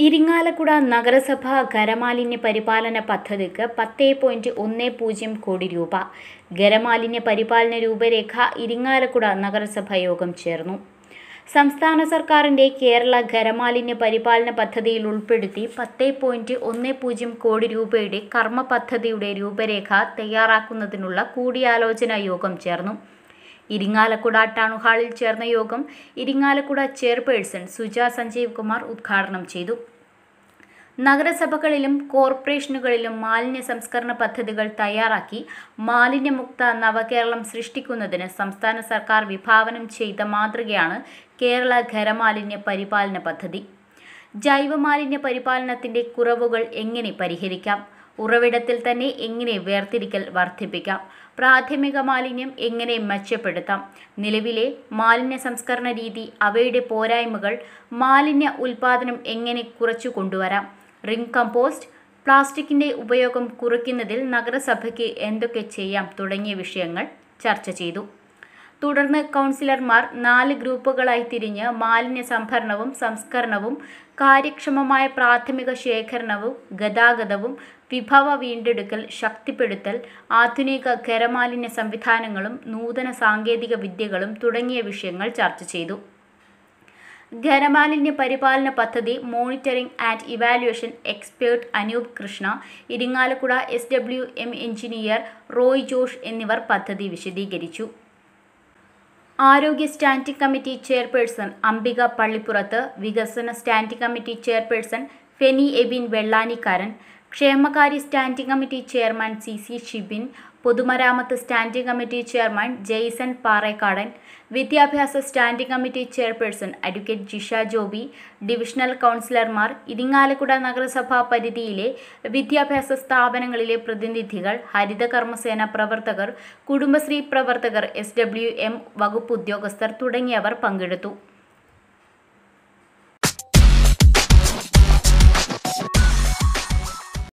ഇരിങ്ങാലക്കുട നഗരസഭ ഖരമാലിന്യ പരിപാലന പദ്ധതിക്ക് പത്ത് പോയിന്റ് ഒന്ന് പൂജ്യം കോടി രൂപ ഖരമാലിന്യ പരിപാലന രൂപരേഖ ഇരിങ്ങാലക്കുട നഗരസഭ യോഗം ചേർന്നു സംസ്ഥാന സർക്കാരിന്റെ കേരള ഖരമാലിന്യ പരിപാലന പദ്ധതിയിൽ ഉൾപ്പെടുത്തി പത്ത് പോയിന്റ് ഒന്ന് പൂജ്യം കോടി രൂപയുടെ കർമ്മ പദ്ധതിയുടെ രൂപരേഖ തയ്യാറാക്കുന്നതിനുള്ള കൂടിയാലോചനാ യോഗം ചേർന്നു ഇരിങ്ങാലക്കുട ടൗൺ ഹാളിൽ ചേർന്ന യോഗം ഇരിങ്ങാലക്കുട ചെയർപേഴ്സൺ സുജ സഞ്ജീവ് കുമാർ ഉദ്ഘാടനം ചെയ്തു നഗരസഭകളിലും കോർപ്പറേഷനുകളിലും മാലിന്യ സംസ്കരണ പദ്ധതികൾ തയ്യാറാക്കി മാലിന്യമുക്ത നവകേരളം സൃഷ്ടിക്കുന്നതിന് സംസ്ഥാന സർക്കാർ വിഭാവനം ചെയ്ത മാതൃകയാണ് കേരള ഖരമാലിന്യ പരിപാലന പദ്ധതി ജൈവമാലിന്യ പരിപാലനത്തിന്റെ കുറവുകൾ എങ്ങനെ പരിഹരിക്കാം ഉറവിടത്തിൽ തന്നെ എങ്ങനെ വേർതിരിക്കൽ വർദ്ധിപ്പിക്കാം പ്രാഥമിക മാലിന്യം എങ്ങനെ മെച്ചപ്പെടുത്താം നിലവിലെ മാലിന്യ സംസ്കരണ രീതി അവയുടെ പോരായ്മകൾ മാലിന്യ ഉൽപാദനം എങ്ങനെ കുറച്ചു കൊണ്ടുവരാം റിംഗ് കമ്പോസ്റ്റ് പ്ലാസ്റ്റിക്കിന്റെ ഉപയോഗം കുറയ്ക്കുന്നതിൽ നഗരസഭയ്ക്ക് എന്തൊക്കെ ചെയ്യാം തുടങ്ങിയ വിഷയങ്ങൾ ചർച്ച ചെയ്തു തുടർന്ന് കൗൺസിലർമാർ നാല് ഗ്രൂപ്പുകളായി തിരിഞ്ഞ് മാലിന്യ സംഭരണവും സംസ്കരണവും കാര്യക്ഷമമായ പ്രാഥമിക ശേഖരണവും ഗതാഗതവും വിഭവ വീണ്ടെടുക്കൽ ശക്തിപ്പെടുത്തൽ ആധുനിക ഖരമാലിന്യ സംവിധാനങ്ങളും നൂതന സാങ്കേതിക വിദ്യകളും തുടങ്ങിയ വിഷയങ്ങൾ ചർച്ച ചെയ്തു ഖരമാലിന്യ പരിപാലന പദ്ധതി monitoring and evaluation expert Anoop Krishna Irinjalakuda S W M engineer Roy Josh എന്നിവർ പദ്ധതി വിശദീകരിച്ചു ആരോഗ്യ standing committee chairperson Ambika Pallippurath വികസന standing committee chairperson Feni Abin Vellanikkaran ക്ഷേമകാര്യ standing committee chairman C C Shibin പൊതുമരാമത്ത് standing committee chairman Jaison Parekkadan വിദ്യാഭ്യാസ standing committee chairperson advocate Jisha Joby divisional കൗൺസിലർമാർ ഇരിങ്ങാലക്കുട നഗരസഭാ പരിധിയിലെ വിദ്യാഭ്യാസ സ്ഥാപനങ്ങളിലെ പ്രതിനിധികൾ ഹരിത കർമ്മസേന പ്രവർത്തകർ കുടുംബശ്രീ പ്രവർത്തകർ എസ് ഡബ്ല്യു എം വകുപ്പ് ഉദ്യോഗസ്ഥർ തുടങ്ങിയവർ പങ്കെടുത്തു